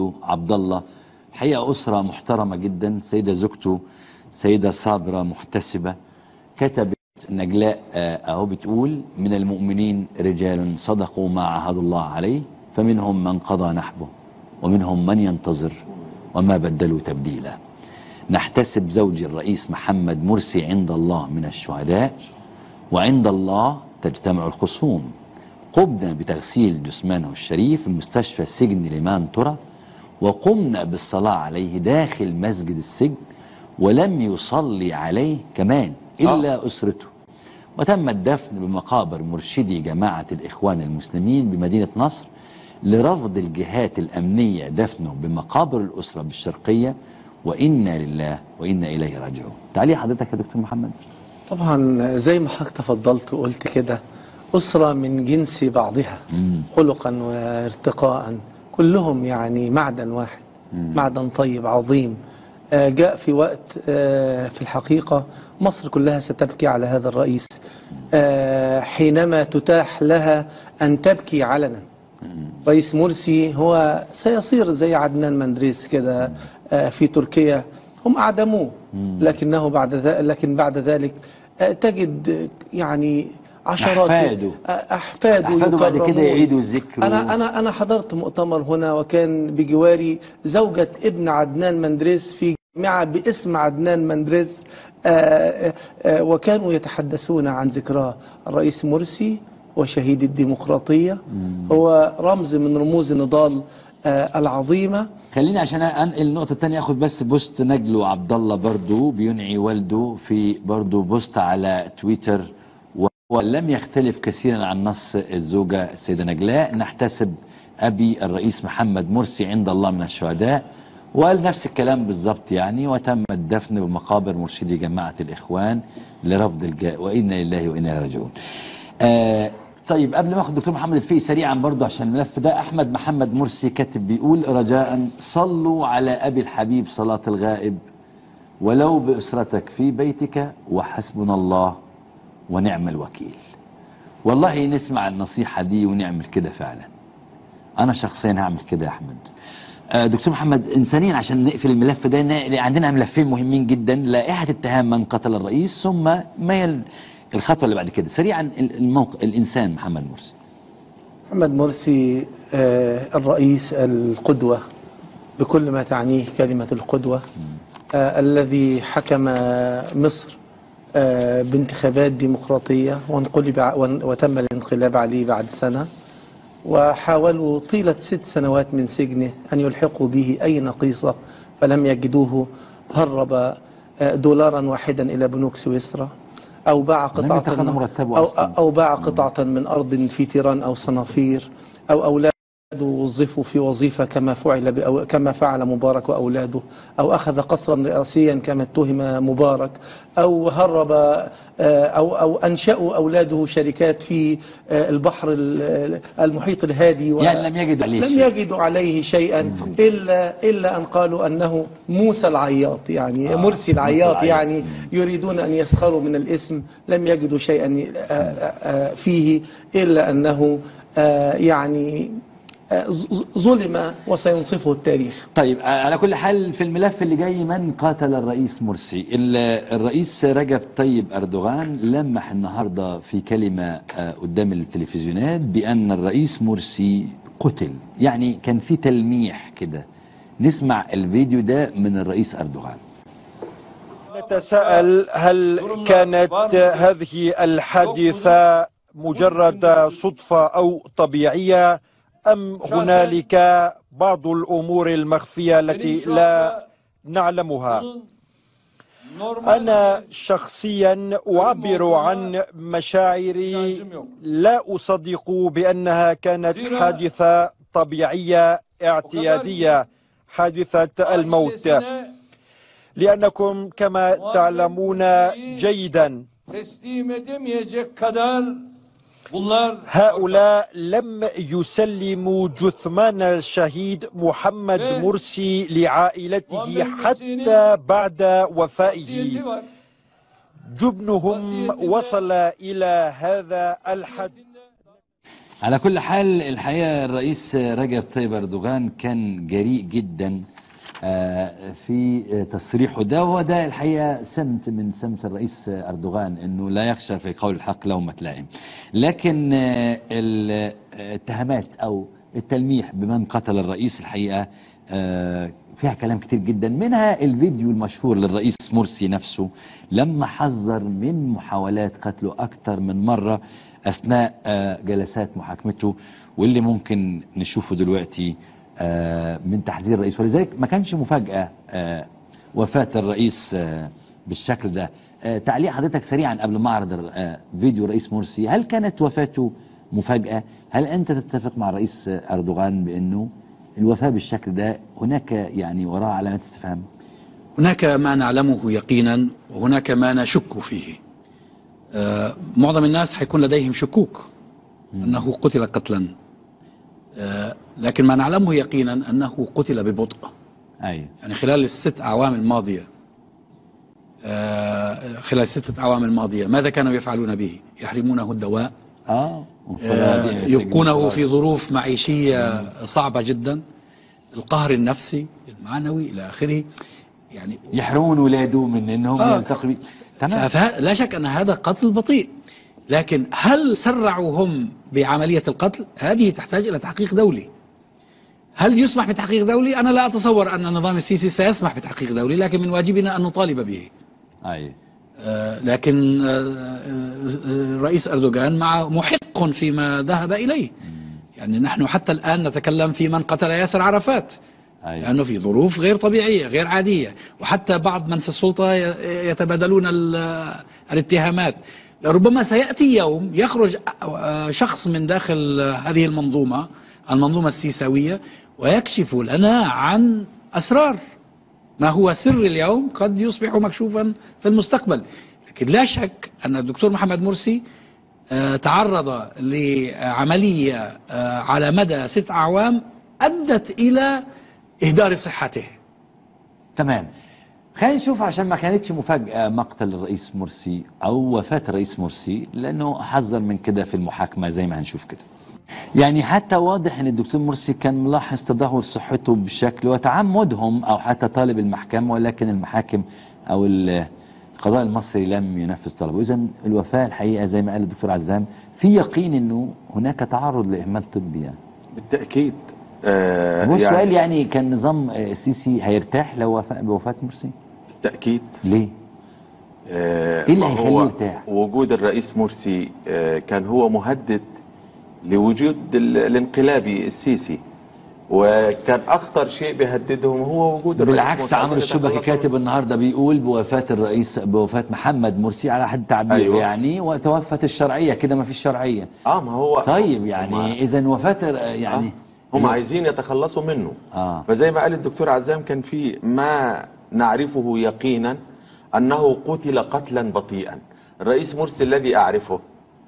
نجله عبد الله الحقيقة أسرة محترمة جدا سيدة زوجته سيدة صابرة محتسبة كتبت نجلاء آه، أهو بتقول من المؤمنين رجال صدقوا ما عهدوا الله عليه فمنهم من قضى نحبه ومنهم من ينتظر وما بدلوا تبديلا نحتسب زوجي الرئيس محمد مرسي عند الله من الشهداء وعند الله تجتمع الخصوم قمنا بتغسيل جثمانه الشريف في مستشفى سجن لمان ترى وقمنا بالصلاة عليه داخل مسجد السجن ولم يصلي عليه كمان إلا أسرته وتم الدفن بمقابر مرشدي جماعة الإخوان المسلمين بمدينة نصر لرفض الجهات الأمنية دفنه بمقابر الأسرة بالشرقية وإنا لله وإنا إليه راجعون تعليق حضرتك يا دكتور محمد طبعا زي ما حضرتك تفضلت وقلت كده أسرة من جنس بعضها خلقا وارتقاء كلهم يعني معدن واحد معدن طيب عظيم آه، جاء في وقت آه، في الحقيقة مصر كلها ستبكي على هذا الرئيس آه، حينما تتاح لها أن تبكي علنا رئيس مرسي هو سيصير زي عدنان مندريس كده آه، في تركيا هم أعدموه لكنه بعد ذلك لكن بعد ذلك آه، تجد يعني عشرات أحفاده. آه، أحفاده أحفاده بعد كده يكرمون. يعيدوا ذكره. أنا أنا أنا حضرت مؤتمر هنا وكان بجواري زوجة ابن عدنان مندريس في جامعة باسم عدنان مندريس آه، آه، وكانوا يتحدثون عن ذكراه الرئيس مرسي وشهيد الديمقراطية هو رمز من رموز النضال آه، العظيمة خليني عشان انقل النقطة الثانية اخد بس بوست نجله عبد الله برضو بينعي والده في برضو بوست على تويتر ولم يختلف كثيرا عن نص الزوجة السيدة نجلاء نحتسب أبي الرئيس محمد مرسي عند الله من الشهداء وقال نفس الكلام بالظبط يعني وتم الدفن بمقابر مرشدي جماعة الإخوان لرفض الجاء وإنا لله وإنا إليه راجعون آه طيب قبل ما اخد دكتور محمد الفقي سريعا برضه عشان الملف ده احمد محمد مرسي كاتب بيقول رجاء صلوا على ابي الحبيب صلاه الغائب ولو باسرتك في بيتك وحسبنا الله ونعم الوكيل والله نسمع النصيحه دي ونعمل كده فعلا انا شخصيا هعمل كده يا احمد آه، دكتور محمد انسانيا عشان نقفل الملف ده ن- عندنا ملفين مهمين جدا لائحه اتهام من قتل الرئيس ثم ما يل... الخطوه اللي بعد كده سريعا الموقع الانسان محمد مرسي محمد مرسي آه، الرئيس القدوة بكل ما تعنيه كلمة القدوة آه، الذي حكم مصر آه، بانتخابات ديمقراطية وانقلب ع- وان- وتم الانقلاب عليه بعد سنة وحاولوا طيلة ست سنوات من سجنه أن يلحقوا به أي نقيصة فلم يجدوه هرب آه، دولارا واحدا إلى بنوك سويسرا أو باع لم قطعة يتخذ مرتبه أو, أصلاً. أو باع قطعة من أرض في تيران أو صنافير أو أولاده وظفوا في وظيفة كما فعل بأو كما فعل مبارك وأولاده أو أخذ قصرا رئاسيا كما اتهم مبارك أو هرب آه، أو أو أنشأوا أولاده شركات في آه، البحر ال- المحيط الهادي و- يعني لم يجدوا عليه لم شيء. يجدوا عليه شيئا إلا إلا أن قالوا أنه موسى العياط يعني آه، مرسي موسى العياط العياط. يعني يريدون أن يسخروا من الاسم لم يجدوا شيئا آه، آه، فيه إلا أنه آه، يعني آه، ظ- ظلم وسينصفه التاريخ طيب آه، على كل حال في الملف اللي جاي من قاتل الرئيس مرسي ال- الرئيس رجب طيب أردوغان لمح النهاردة في كلمة آه، قدام التلفزيونات بأن الرئيس مرسي قتل يعني كان في تلميح كده نسمع الفيديو ده من الرئيس أردوغان نتساءل هل كانت هذه الحادثة مجرد صدفة أو طبيعية أم هنالك بعض الأمور المخفية التي لا نعلمها أنا شخصيا أعبر عن مشاعري لا أصدق بأنها كانت حادثة طبيعية e'tiyadiye حادثة الموت لأنكم كما تعلمون جيدا teslim edemeyecek kadar bunlar هؤلاء لم يسلموا جثمان الشهيد محمد مرسي لعائلته حتى بعد وفائه vasiyeti var. جبنهم وصل إلى هذا الحد على كل حال الحقيقة الرئيس رجب طيب أردوغان كان جريء جدا آه، في تصريحه ده وهو ده الحقيقة سمت من سمت الرئيس أردوغان أنه لا يخشى في قول الحق لومة لائم لكن آه، الاتهامات أو التلميح بمن قتل الرئيس الحقيقة آه، فيها كلام كتير جدا منها الفيديو المشهور للرئيس مرسي نفسه لما حذر من محاولات قتله أكتر من مرة أثناء آه، جلسات محاكمته واللي ممكن نشوفه دلوقتي آه، من تحذير الرئيس ولذلك ما كانش مفاجأة آه، وفاة الرئيس آه، بالشكل ده آه، تعليق حضرتك سريعا قبل ما أعرض آه، فيديو رئيس مرسي هل كانت وفاته مفاجأة هل أنت تتفق مع الرئيس أردوغان بأنه الوفاة بالشكل ده هناك يعني وراء علامات استفهام هناك ما نعلمه يقينا وهناك ما نشك فيه آه، معظم الناس حيكون لديهم شكوك أنه قتل قتلا آه، لكن ما نعلمه يقينا أنه قتل ببطء أيوه يعني خلال الست أعوام الماضية آه، خلال الستة أعوام الماضية ماذا كانوا يفعلون به يحرمونه الدواء اه آه، يبقونه في ظروف معيشية صعبة جدا القهر النفسي المعنوي إلى آخره يعني يحرمون ولاده من انهم آه. يلتقوا بي- تمام فلا شك أن هذا قتل بطيء لكن هل سرعوا هم بعملية القتل هذه تحتاج إلى تحقيق دولي هل يسمح بتحقيق دولي أنا لا أتصور أن النظام السيسي سيسمح بتحقيق دولي لكن من واجبنا أن نطالب به ايوه آه، لكن آه، آه، الرئيس أردوغان مع محق فيما ذهب إليه يعني نحن حتى الآن نتكلم في من قتل ياسر عرفات ايوه لأنه في ظروف غير طبيعية غير عادية وحتى بعض من في السلطة ي- يتبادلون ال- الاتهامات ربما سيأتي يوم يخرج آه، شخص من داخل آه، هذه المنظومة المنظومة السيساوية ويكشف لنا عن أسرار ما هو سر اليوم قد يصبح مكشوفا في المستقبل لكن لا شك أن الدكتور محمد مرسي آه، تعرض لعملية آه، على مدى ست أعوام أدت إلى إهدار صحته تمام خلينا نشوف عشان ما كانتش مفاجأة مقتل الرئيس مرسي أو وفاة الرئيس مرسي لأنه حذر من كده في المحاكمة زي ما هنشوف كده يعني حتى واضح ان الدكتور مرسي كان ملاحظ تدهور صحته بشكل وتعمدهم او حتى طالب المحكمة ولكن المحاكم او ال- القضاء المصري لم ينفذ طلبه اذا الوفاة الحقيقة زي ما قال الدكتور عزام في يقين انه هناك تعرض لإهمال طبي يعني بالتأكيد آه هو السؤال يعني كان نظام آه، السيسي هيرتاح لو وفاة بوفاة مرسي بالتأكيد ليه؟ آه إيه اللي ما هيخليه هو يرتاح؟ وجود الرئيس مرسي آه كان هو مهدد لوجود ال- الانقلابي السيسي وكان أخطر شيء بيهددهم هو وجود الرئيس بالعكس مرسي. عمرو عايزين الشبكي يتخلصوا كاتب النهارده بيقول بوفاة الرئيس بوفاة محمد مرسي على حد تعبير أيوة. يعني وتوفت الشرعية كده ما فيش شرعية اه ما هو طيب هم- يعني إذا وفاة يعني آه هم عايزين يتخلصوا منه آه. فزي ما قال الدكتور عزام كان في ما نعرفه يقينا أنه قتل قتلا بطيئا الرئيس مرسي الذي أعرفه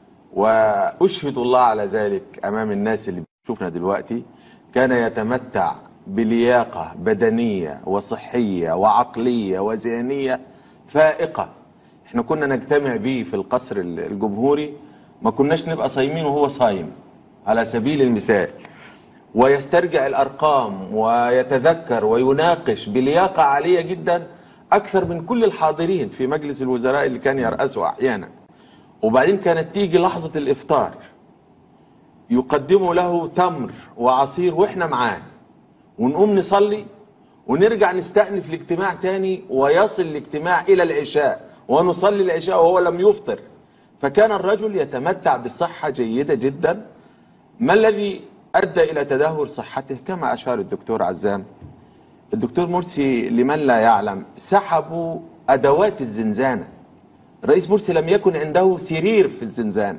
وأشهد الله على ذلك أمام الناس اللي بتشوفنا دلوقتي كان يتمتع بلياقة بدنية وصحية وعقلية وذهنية فائقة احنا كنا نجتمع به في القصر الجمهوري ما كناش نبقى صايمين وهو صايم على سبيل المثال ويسترجع الأرقام ويتذكر ويناقش بلياقة عالية جدا أكثر من كل الحاضرين في مجلس الوزراء اللي كان يرأسه أحيانا وبعدين كانت تيجي لحظة الإفطار يقدموا له تمر وعصير وإحنا معاه ونقوم نصلي ونرجع نستأنف الاجتماع تاني ويصل الاجتماع إلى العشاء ونصلي العشاء وهو لم يفطر فكان الرجل يتمتع بصحة جيدة جدا ما الذي أدى إلى تدهور صحته كما أشار الدكتور عزام الدكتور مرسي لمن لا يعلم سحبوا أدوات الزنزانة الرئيس مرسي لم يكن عنده سرير في الزنزانة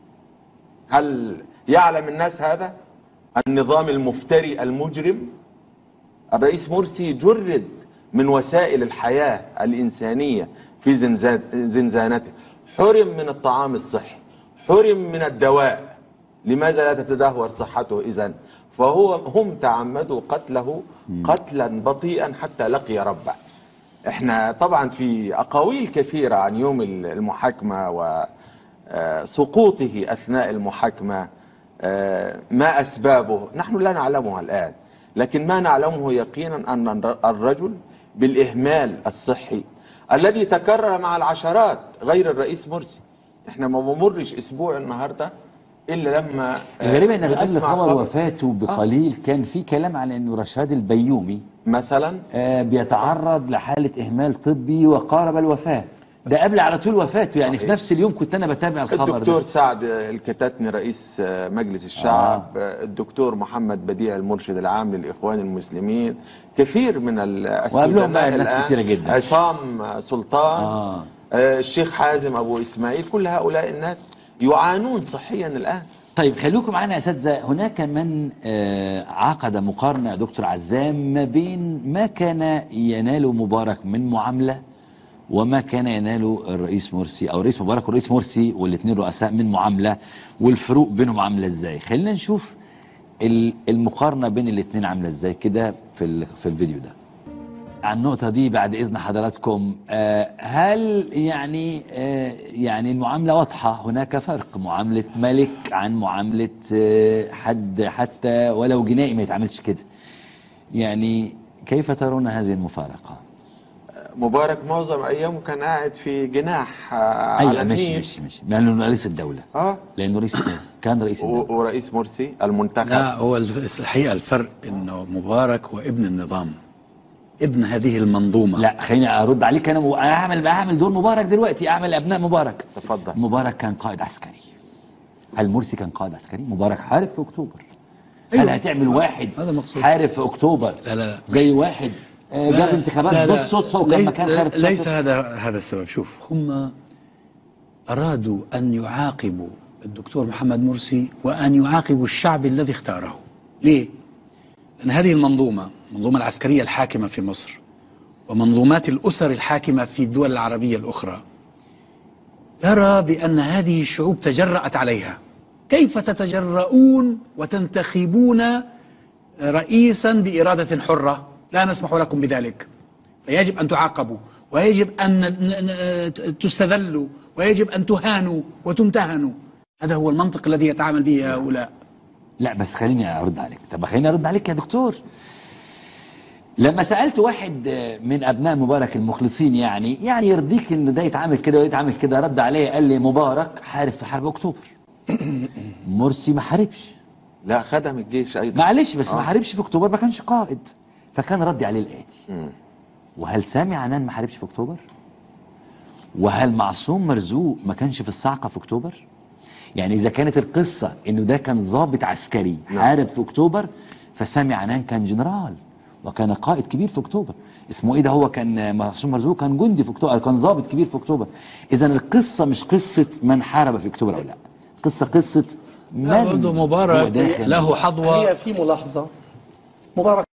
هل يعلم الناس هذا النظام المفتري المجرم الرئيس مرسي جرد من وسائل الحياة الإنسانية في زنزان زنزانته حرم من الطعام الصحي حرم من الدواء لماذا لا تتدهور صحته إذن فهو هم تعمدوا قتله قتلا بطيئا حتى لقي ربه احنا طبعا في أقاويل كثيرة عن يوم المحاكمة وسقوطه أثناء المحاكمة آه، ما أسبابه نحن لا نعلمها الآن لكن ما نعلمه يقينا أن الرجل بالإهمال الصحي الذي تكرر مع العشرات غير الرئيس مرسي احنا ما بمرش اسبوع النهارده الا لما آه، الغريب ان قبل بنسمع خبر وفاته بقليل كان في كلام على انه رشاد البيومي مثلا آه، بيتعرض لحالة إهمال طبي وقارب الوفاة ده قبل على طول وفاته يعني في صحيح. نفس اليوم كنت أنا بتابع الخبر الدكتور ده سعد الكتاتني رئيس آه، مجلس الشعب آه. الدكتور محمد بديع المرشد العام للإخوان المسلمين كثير من ال- وقبلهم بقى السجناء ناس الآن. كتيرة جدا. عصام سلطان آه. آه. الشيخ حازم أبو إسماعيل كل هؤلاء الناس يعانون صحيا الآن طيب خليكم معانا يا أساتذة هناك من آه، عقد مقارنة يا دكتور عزام ما بين ما كان يناله مبارك من معاملة وما كان يناله الرئيس مرسي أو الرئيس مبارك والرئيس مرسي والاثنين رؤساء من معاملة والفروق بينهم عاملة إزاي خلينا نشوف ال- المقارنة بين الاثنين عاملة إزاي كده في ال- في الفيديو ده عن النقطة دي بعد إذن حضراتكم آه، هل يعني آه، يعني المعاملة واضحة هناك فرق معاملة ملك عن معاملة آه، حد حتى ولو جنائي ما يتعاملش كده يعني كيف ترون هذه المفارقة؟ مبارك معظم أيامه كان قاعد في جناح آه، أيوة على ماشي النيل ماشي ماشي لأنه رئيس الدولة اه لأنه رئيس الدولة كان رئيس الدولة و- ورئيس مرسي المنتخب لا هو الف- الحقيقة الفرق انه مبارك هو ابن النظام ابن هذه المنظومة لا خليني ارد عليك انا م- أنا اعمل اعمل دور مبارك دلوقتي اعمل ابناء مبارك تفضل. مبارك كان قائد عسكري هل مرسي كان قائد عسكري مبارك حارب في اكتوبر هل أيوة. هتعمل واحد هذا مقصود. حارب في اكتوبر لا، لا، لا. زي واحد آه، جاب انتخابات بالصدفه وكان ليس- مكان خالد ليس شاطر هذا هذا السبب شوف هم أرادوا أن يعاقبوا الدكتور محمد مرسي وأن يعاقبوا الشعب الذي اختاره ليه؟ لأن هذه المنظومة المنظومة العسكرية الحاكمة في مصر ومنظومات الأسر الحاكمة في الدول العربية الأخرى ترى بأن هذه الشعوب تجرأت عليها كيف تتجرؤون وتنتخبون رئيسا بإرادة حرة لا نسمح لكم بذلك فيجب أن تعاقبوا ويجب أن ن- ن- تستذلوا ويجب أن تهانوا وتمتهنوا هذا هو المنطق الذي يتعامل به هؤلاء لا بس خليني ارد عليك طب خليني ارد عليك يا دكتور لما سالت واحد آه، من ابناء مبارك المخلصين يعني يعني يرضيك ان ده يتعامل كده ويتعامل كده رد عليه قال لي مبارك حارب في حرب اكتوبر مرسي ما حاربش لا خدم الجيش أيضا معلش بس ما آه. حاربش في اكتوبر ما كانش قائد فكان ردي عليه الاتي وهل سامي عنان ما حاربش في اكتوبر وهل معصوم مرزوق ما كانش في الصاعقه في اكتوبر يعني اذا كانت القصه انه ده كان ضابط عسكري حارب في اكتوبر فسامي عنان كان جنرال وكان قائد كبير في اكتوبر اسمه ايه ده هو كان معصوم مرزوق كان جندي في اكتوبر كان ضابط كبير في اكتوبر اذا القصه مش قصه من حارب في اكتوبر او لا قصه قصه من لا برضه هو مبارك داخل له حظوة هي في ملاحظة مبارك